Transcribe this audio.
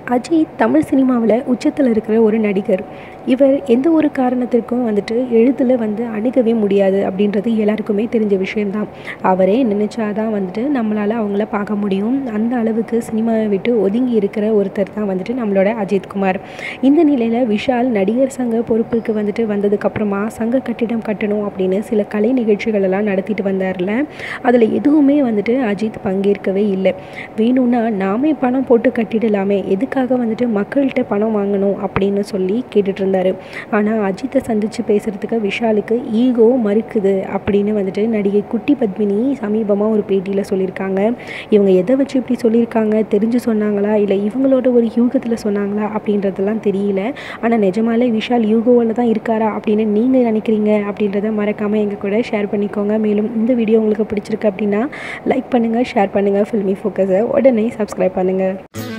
அஜித் தமிழ் சினிமாவில் உச்சத்தில் இருக்கிற ஒரு நடிகர் இவர் எந்த ஒரு காரணத்திற்கும் வந்துட்டு எளிதில் வந்து அணுகவே முடியாது அப்படின்றது எல்லாருக்குமே தெரிஞ்ச விஷயம்தான் அவரே நினச்சாதான் வந்துட்டு நம்மளால் அவங்கள பார்க்க முடியும் அந்த அளவுக்கு சினிமாவை விட்டு ஒதுங்கி இருக்கிற ஒருத்தர் தான் வந்துட்டு நம்மளோட அஜித்குமார் இந்த நிலையில் விஷால் நடிகர் சங்க பொறுப்புக்கு வந்துட்டு வந்ததுக்கப்புறமா சங்க கட்டிடம் கட்டணும் அப்படின்னு சில கலை நிகழ்ச்சிகள் எல்லாம் நடத்திட்டு வந்தார்ல அதில் எதுவுமே வந்துட்டு அஜித் பங்கேற்கவே இல்லை வேணும்னா நாமே பணம் போட்டு கட்டிடலாமே எதுக்காக வந்துட்டு மக்கள்கிட்ட பணம் வாங்கணும் அப்படின்னு சொல்லி கேட்டுட்டு இருந்தார் ஆனால் அஜித்தை சந்தித்து பேசுகிறதுக்கு விஷாலுக்கு ஈகோ மறுக்குது அப்படின்னு வந்துட்டு நடிகை குட்டி பத்மினி சமீபமாக ஒரு பேட்டியில் சொல்லியிருக்காங்க இவங்க எதை வச்சு இப்படி சொல்லியிருக்காங்க தெரிஞ்சு சொன்னாங்களா இல்லை இவங்களோட ஒரு யூகத்தில் சொன்னாங்களா அப்படின்றதெல்லாம் தெரியல ஆனால் நிஜமாலே விஷால் யூகோவில் தான் இருக்காரா அப்படின்னு நீங்கள் நினைக்கிறீங்க அப்படின்றத மறக்காமல் எங்கள் கூட ஷேர் பண்ணிக்கோங்க மேலும் இந்த வீடியோ உங்களுக்கு பிடிச்சிருக்கு அப்படின்னா லைக் பண்ணுங்கள் ஷேர் பண்ணுங்கள் ஃபில்மி ஃபோக்கஸை உடனே சப்ஸ்கிரைப் பண்ணுங்கள்